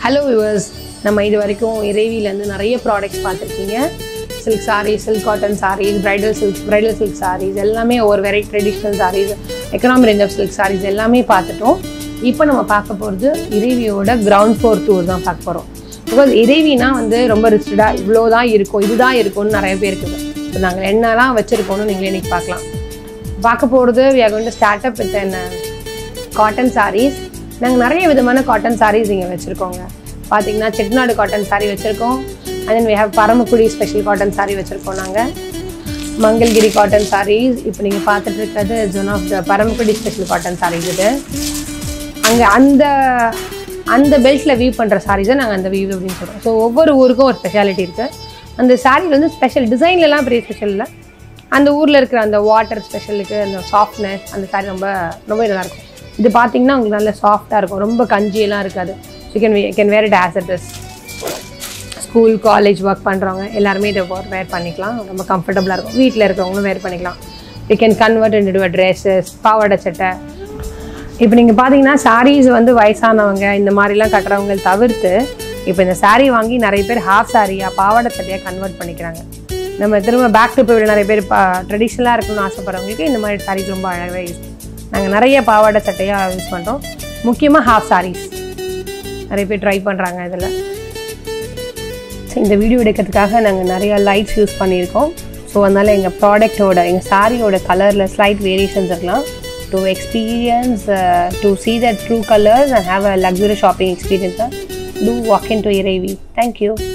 hello viewers நம்ம இது வரைக்கும் இறைவிலேருந்து நிறைய ப்ராடக்ட்ஸ் பார்த்துருக்கீங்க silk sari silk cotton saris bridal silk bridal silk saris எல்லாமே ஒரு variety traditional saris economic range of silk saris எல்லாமே பார்த்துட்டோம் இப்போ நம்ம பார்க்க போகிறது இறைவியோட கிரவுண்ட் ஃப்ளோர் டூர் தான் பார்க்க போகிறோம் பிகாஸ் இறைவினா வந்து ரொம்ப ரிஸ்டடாக இவ்வளோ தான் இருக்கும் இதுதான் இருக்கும்னு நிறைய பேருக்கு இருக்குது இப்போ நாங்கள் என்னெல்லாம் வச்சுருக்கோம்னு நீங்களே இன்னைக்கு பார்க்கலாம் பார்க்க போகிறது we are going to start up with என்ன காட்டன் சாரீஸ் நாங்கள் நிறைய விதமான காட்டன் சாரீஸ் இங்கே வச்சுருக்கோங்க பார்த்தீங்கன்னா செட்டிநாடு காட்டன் சாரீ வச்சுருக்கோம் and then we have Paramakudi special cotton sari வச்சுருக்கோம் நாங்கள் மங்கள்கிரி காட்டன் சாரீஸ் இப்போ நீங்கள் பார்த்துட்டு இருக்கிறது it's one of the Paramakudi special cotton saris இது அங்கே அந்த அந்த பெல்ட்டில் வீவ் பண்ணுற சாரீஸை நாங்கள் அந்த வீவ் அப்படின்னு சொல்கிறோம் ஸோ ஒவ்வொரு ஊருக்கும் ஒரு ஸ்பெஷாலிட்டி இருக்குது அந்த சாரீ வந்து ஸ்பெஷல் டிசைன்லலாம் பெரிய ஸ்பெஷல் இல்லை அந்த ஊரில் இருக்கிற அந்த வாட்டர் ஸ்பெஷலுக்கு அந்த சாஃப்ட்னஸ் அந்த சாரீ ரொம்ப ரொம்ப நல்லாயிருக்கும் இது பார்த்தீங்கன்னா உங்களுக்கு நல்ல சாஃப்டாக இருக்கும் ரொம்ப கஞ்சியெல்லாம் இருக்காது you can can wear it as it is school college work பண்ணுறவங்க எல்லாருமே இதை வேர் பண்ணிக்கலாம் ரொம்ப கம்ஃபர்டபுளாக இருக்கும் வீட்டில் இருக்கிறவங்களும் வேர் பண்ணிக்கலாம் you can convert into dresses பாவாடை சட்டை இப்போ நீங்கள் பார்த்தீங்கன்னா சாரீஸ் வந்து வயசானவங்க இந்த மாதிரிலாம் கட்டுறவங்க தவிர்த்து இப்போ இந்த saree வாங்கி நிறைய பேர் ஹாஃப் சாரியாக பாவாடை சட்டையாக கன்வெர்ட் பண்ணிக்கிறாங்க நம்ம திரும்ப பேக் டு போய் நிறைய பேர் பா ட்ரெடிஷ்னலாக இருக்கணும்னு ஆசைப்படுறவங்களுக்கு இந்த மாதிரி சாரீஸ் ரொம்ப அழகாக யூஸ் நாங்கள் நிறைய பாவாடை சட்டையாக யூஸ் பண்ணுறோம் முக்கியமாக ஹாஃப் சாரீஸ் நிறைய பேர் ட்ரை பண்ணுறாங்க இதில் ஸோ இந்த வீடியோ எடுக்கிறதுக்காக நாங்கள் நிறைய லைட்ஸ் யூஸ் பண்ணியிருக்கோம் ஸோ அதனால் எங்கள் ப்ராடக்ட்டோட எங்கள் சாரியோட கலரில் ஸ்லைட் வேரியேஷன்ஸ் இருக்கலாம் to experience to see the true colours and have a luxurious shopping எக்ஸ்பீரியன்ஸை to walk in to Iraivi thank you